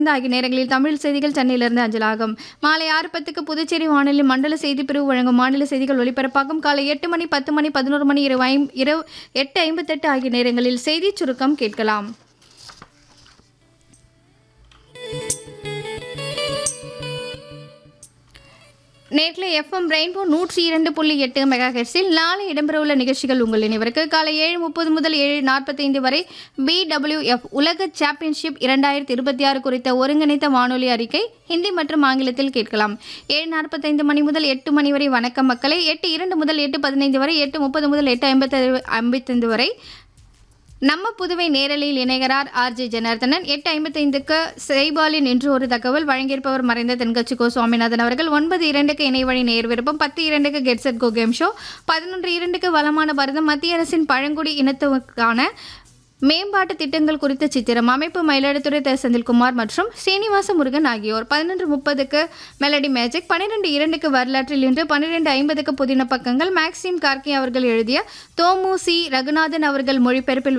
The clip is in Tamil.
ஆகிய நேரங்களில் தமிழ் செய்திகள் சென்னையிலிருந்து அஞ்சலாகும் மாலை ஆறு பத்துக்கு புதுச்சேரி வானொலி மண்டல செய்தி பிரிவு வழங்கும் மாநில செய்திகள் ஒலிபரப்பாகும் காலை எட்டு மணி பத்து மணி பதினோரு மணி இரவு ஐம் இரவு எட்டு ஐம்பத்தெட்டு ஆகிய நேரங்களில் செய்திச் சுருக்கம் கேட்கலாம் நேற்று எஃப்எம் ரெயின்போ நூற்றி இரண்டு புள்ளி எட்டு மெகா ஹெர்ஸில் நாளை இடம்பெறவுள்ள நிகழ்ச்சிகள் உங்கள் நினைவிற்கு காலை ஏழு முப்பது முதல் ஏழு நாற்பத்தைந்து வரை பிடபிள்யூஎஃப் உலக சாம்பியன்ஷிப் இரண்டாயிரத்தி இருபத்தி ஆறு குறித்த ஒருங்கிணைத்த வானொலி அறிக்கை ஹிந்தி மற்றும் ஆங்கிலத்தில் கேட்கலாம் ஏழு நாற்பத்தைந்து மணி முதல் எட்டு மணி வரை வணக்கம் மக்களை எட்டு இரண்டு முதல் எட்டு பதினைந்து வரை எட்டு முப்பது முதல் எட்டு ஐம்பத்தி ஐம்பத்தைந்து வரை நம்ம புதுவை நேரலையில் இணைகிறார் ஆர்ஜே ஜனார்தனன் எட்டு ஐம்பத்தைந்துக்கு செய்பாலின் என்று ஒரு தகவல் வழங்கியிருப்பவர் மறைந்த தென்கட்சி கோ சுவாமிநாதன் அவர்கள் ஒன்பது இரண்டுக்கு இணை வழி நேர் விருப்பம் பத்து இரண்டுக்கு கெட்செட் கோ கேம் ஷோ பதினொன்று இரண்டுக்கு வளமான பாரதம் மத்திய அரசின் பழங்குடி இனத்துக்கான மேம்பாட்டு திட்டங்கள் குறித்த சித்திரம் அமைப்பு மயிலாடுதுறை த செந்தில்குமார் மற்றும் ஸ்ரீனிவாச முருகன் ஆகியோர் பதினொன்று முப்பதுக்கு மெலடி மேஜிக் பன்னிரெண்டு இரண்டுக்கு வரலாற்றில் இன்று பன்னிரெண்டு ஐம்பதுக்கு புதின பக்கங்கள் மேக்சிம் கார்கே அவர்கள் எழுதிய தோமு சி ரகுநாதன் அவர்கள் மொழிபெயர்ப்பில்